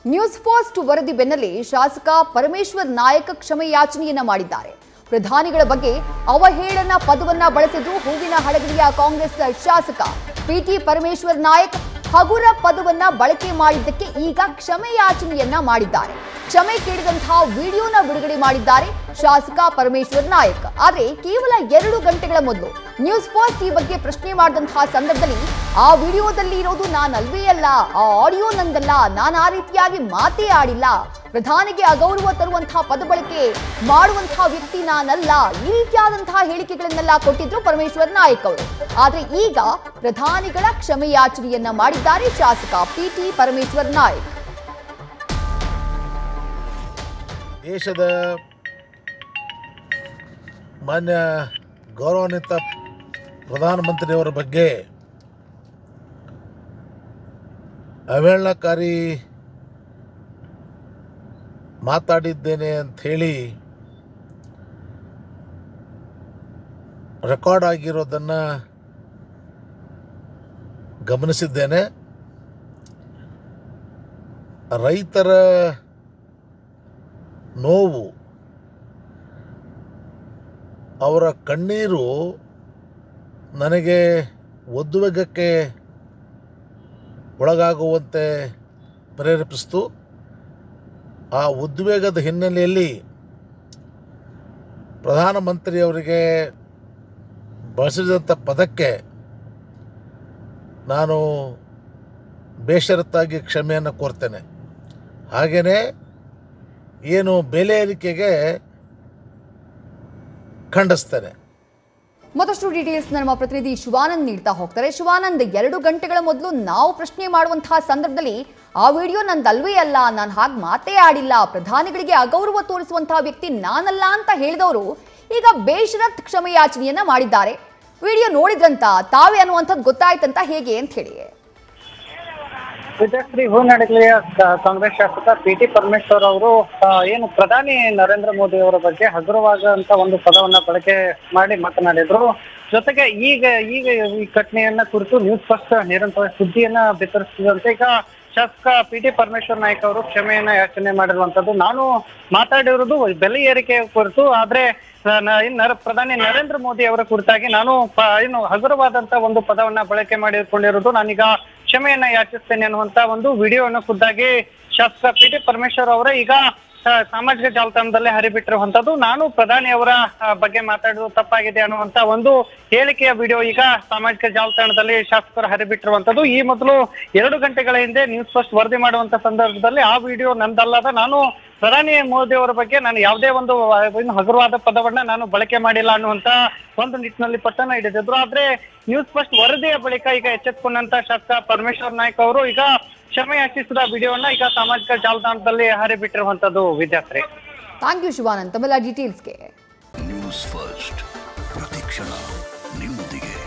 news first ವರದಿ ಬೆನ್ನಲ್ಲೇ ಶಾಸಕ ಪರಮೇಶ್ವರ್ ನಾಯಕ್ ಕ್ಷಮೆ ಯಾಚನೆಯನ್ನ ಮಾಡಿದ್ದಾರೆ ಪ್ರಧಾನಿಗಳ ಬಗ್ಗೆ ಅವಹೇಳನ ಪದವನ್ನ ಬಳಸಿದ್ದು ಹೂವಿನ ಹಡಗಲಿಯ ಕಾಂಗ್ರೆಸ್ ಶಾಸಕ ಪಿಟಿ ಪರಮೇಶ್ವರ್ ನಾಯಕ್ ಹಗುರ ಪದವನ್ನ ಬಳಕೆ ಮಾಡಿದ್ದಕ್ಕೆ ಈಗ ಕ್ಷಮೆ ಯಾಚನೆಯನ್ನ ಮಾಡಿದ್ದಾರೆ ಕ್ಷಮೆ ಕೇಳಿದಂತಹ ವಿಡಿಯೋನ ಬಿಡುಗಡೆ ಮಾಡಿದ್ದಾರೆ ಶಾಸಕ ಪರಮೇಶ್ವರ್ ನಾಯಕ್ ಆದ್ರೆ ಕೇವಲ ಎರಡು ಗಂಟೆಗಳ ಮೊದಲು ನ್ಯೂಸ್ ಫಸ್ಟ್ ಈ ಬಗ್ಗೆ ಪ್ರಶ್ನೆ ಮಾಡಿದಂತಹ ಸಂದರ್ಭದಲ್ಲಿ ಆ ವಿಡಿಯೋದಲ್ಲಿ ಇರೋದು ನಾನಲ್ವೇ ಅಲ್ಲ ಆ ಆಡಿಯೋ ನಂದಲ್ಲ ನಾನು ಆ ರೀತಿಯಾಗಿ ಮಾತೇ ಆಡಿಲ್ಲ ಪ್ರಧಾನಿಗೆ ಅಗೌರವ ತರುವಂತಹ ಪದ ಬಳಕೆ ಮಾಡುವಂತಹ ವ್ಯಕ್ತಿ ನಾನಲ್ಲ ಈ ರೀತಿಯಾದಂತಹ ಹೇಳಿಕೆಗಳನ್ನೆಲ್ಲ ಕೊಟ್ಟಿದ್ರು ಪರಮೇಶ್ವರ್ ನಾಯಕ್ ಅವರು ಆದ್ರೆ ಈಗ ಪ್ರಧಾನಿಗಳ ಕ್ಷಮೆಯಾಚನೆಯನ್ನ ಮಾಡಿದ್ದಾರೆ ಶಾಸಕ ಪಿಟಿ ಪರಮೇಶ್ವರ್ ನಾಯಕ್ ದೇಶದ ಮಾನ್ಯ ಗೌರವಾನ್ವಿತ ಪ್ರಧಾನಮಂತ್ರಿಯವರ ಬಗ್ಗೆ ಅವೇಳನಕಾರಿ ಮಾತಾಡಿದ್ದೇನೆ ಅಂಥೇಳಿ ರೆಕಾರ್ಡ್ ಆಗಿರೋದನ್ನು ಗಮನಿಸಿದ್ದೇನೆ ರೈತರ ನೋವು ಅವರ ಕಣ್ಣೀರು ನನಗೆ ಒದ್ದುವೆಗಕ್ಕೆ ಒಳಗಾಗುವಂತೆ ಪ್ರೇರೇಪಿಸಿತು ಆ ಉದ್ವೇಗದ ಹಿನ್ನೆಲೆಯಲ್ಲಿ ಪ್ರಧಾನಮಂತ್ರಿಯವರಿಗೆ ಬಳಸಿದಂಥ ಪದಕ್ಕೆ ನಾನು ಬೇಷರತ್ತಾಗಿ ಕ್ಷಮೆಯನ್ನು ಕೋರ್ತೇನೆ ಹಾಗೆಯೇ ಏನು ಬೆಲೆ ಏರಿಕೆಗೆ ಖಂಡಿಸ್ತೇನೆ ಮತ್ತಷ್ಟು ಡೀಟೇಲ್ಸ್ ನಮ್ಮ ಪ್ರತಿನಿಧಿ ಶಿವಾನಂದ್ ನೀಡ್ತಾ ಹೋಗ್ತಾರೆ ಶಿವಾನಂದ್ ಎರಡು ಗಂಟೆಗಳ ಮೊದಲು ನಾವು ಪ್ರಶ್ನೆ ಮಾಡುವಂತಹ ಸಂದರ್ಭದಲ್ಲಿ ಆ ವಿಡಿಯೋ ನಂದಲ್ವೇ ಅಲ್ಲ ನಾನು ಹಾಗೆ ಮಾತೇ ಆಡಿಲ್ಲ ಪ್ರಧಾನಿಗಳಿಗೆ ಅಗೌರವ ತೋರಿಸುವಂತಹ ವ್ಯಕ್ತಿ ನಾನಲ್ಲ ಅಂತ ಹೇಳಿದವರು ಈಗ ಬೇಷರತ್ ಕ್ಷಮೆಯಾಚನೆಯನ್ನ ಮಾಡಿದ್ದಾರೆ ವಿಡಿಯೋ ನೋಡಿದ್ರಂತ ತಾವೇ ಅನ್ನುವಂಥದ್ದು ಗೊತ್ತಾಯ್ತಂತ ಹೇಗೆ ಅಂತ ಹೇಳಿ ವಿಜಯಶ್ರೀ ಹೂನಡಗಲಿಯ ಕಾಂಗ್ರೆಸ್ ಶಾಸಕ ಪಿ ಟಿ ಪರಮೇಶ್ವರ್ ಅವರು ಆ, ಏನು ಪ್ರಧಾನಿ ನರೇಂದ್ರ ಮೋದಿ ಅವರ ಬಗ್ಗೆ ಹಗುರವಾದಂತ ಒಂದು ಪದವನ್ನ ಬಳಕೆ ಮಾಡಿ ಮಾತನಾಡಿದ್ರು ಜೊತೆಗೆ ಈಗ ಈಗ ಈ ಘಟನೆಯನ್ನ ಕುರಿತು ನ್ಯೂಸ್ ಫಸ್ಟ್ ನಿರಂತರ ಸುದ್ದಿಯನ್ನ ಬಿತ್ತರಿಸಿದಂತೆ ಈಗ ಶಾಸಕ ಪಿ ಟಿ ಪರಮೇಶ್ವರ್ ನಾಯ್ಕ ಅವರು ಕ್ಷಮೆಯನ್ನ ಯಾಚನೆ ಮಾಡಿರುವಂತದ್ದು ನಾನು ಮಾತಾಡಿರೋದು ಬೆಲೆ ಏರಿಕೆ ಕುರಿತು ಆದ್ರೆ ನ- ನ- ಇನ್ ನರ- ಪ್ರಧಾನಿ ನರೇಂದ್ರ ಮೋದಿ ಅವರ ಕುರಿತಾಗಿ ನಾನು ಪ- ಏನು ಹಗುರವಾದಂತ ಒಂದು ಪದವನ್ನ ಬಳಕೆ ಮಾಡಿಕೊಂಡಿರೋದು ನಾನೀಗ ಕ್ಷಮೆಯನ್ನ ಯಾಚಿಸ್ತೇನೆ ಅನ್ನುವಂತ ಒಂದು ವಿಡಿಯೋವನ್ನು ಖುದ್ದಾಗಿ ಶಾಸಕ ಪಿ ಟಿ ಪರಮೇಶ್ವರ್ ಅವರೇ ಈಗ ಆ, ಸಾಮಾಜಿಕ ಜಾಲತಾಣದಲ್ಲಿ ಹರಿಬಿಟ್ಟಿರುವಂತದ್ದು ನಾನು ಪ್ರಧಾನಿ ಅವರ ಆ, ಬಗ್ಗೆ ಮಾತಾಡೋದು ತಪ್ಪಾಗಿದೆ ಅನ್ನುವಂತ ಒಂದು ಹೇಳಿಕೆಯ ವಿಡಿಯೋ ಈಗ ಸಾಮಾಜಿಕ ಜಾಲತಾಣದಲ್ಲಿ ಶಾಸಕರು ಹರಿಬಿಟ್ಟಿರುವಂತದ್ದು ಈ ಮೊದಲು ಎರಡು ಗಂಟೆಗಳ ಹಿಂದೆ ನ್ಯೂಸ್ ಫಸ್ಟ್ ವರದಿ ಮಾಡುವಂತ ಸಂದರ್ಭದಲ್ಲಿ ಆ ವಿಡಿಯೋ ನಂದಲ್ಲದ ನಾನು ಪ್ರಧಾನಿ ಮೋದಿ ಅವರ ಬಗ್ಗೆ ನಾನು ಯಾವುದೇ ಒಂದು ಆ, ಏನು ಹಗುರವಾದ ಪದವನ್ನ ನಾನು ಬಳಕೆ ಮಾಡಿಲ್ಲ ಅನ್ನುವಂತ ಒಂದು ನಿಟ್ಟಿನಲ್ಲಿ ಪಟ್ಟಣ ಹಿಡಿದಿದ್ರು ಆದ್ರೆ ನ್ಯೂಸ್ ಫಸ್ಟ್ ವರದಿಯ ಬಳಿಕ ಈಗ ಎಚ್ಚೆತ್ತುಕೊಂಡಂತ ಶಾಸಕ ಪರಮೇಶ್ವರ್ ನಾಯ್ಕ ಅವರು ಈಗ ಕ್ಷಮೆ ಯಾಚಿಸಿದ ವಿಡಿಯೋವನ್ನ ಈಗ ಸಾಮಾಜಿಕ ಜಾಲತಾಣದಲ್ಲಿ ಹರಿಬಿಟ್ಟಿರುವಂತದ್ದು ವಿದ್ಯಾರ್ಥಿ ಥ್ಯಾಂಕ್ ಯು ಶಿವಾನಂದ್ ತಮ್ಮೆಲ್ಲ ಡೀಟೇಲ್ಸ್ಗೆ ನ್ಯೂಸ್ ಫಸ್ಟ್ ಪ್ರತಿಕ್ಷಣ ನಿಮ್ಮೊಂದಿಗೆ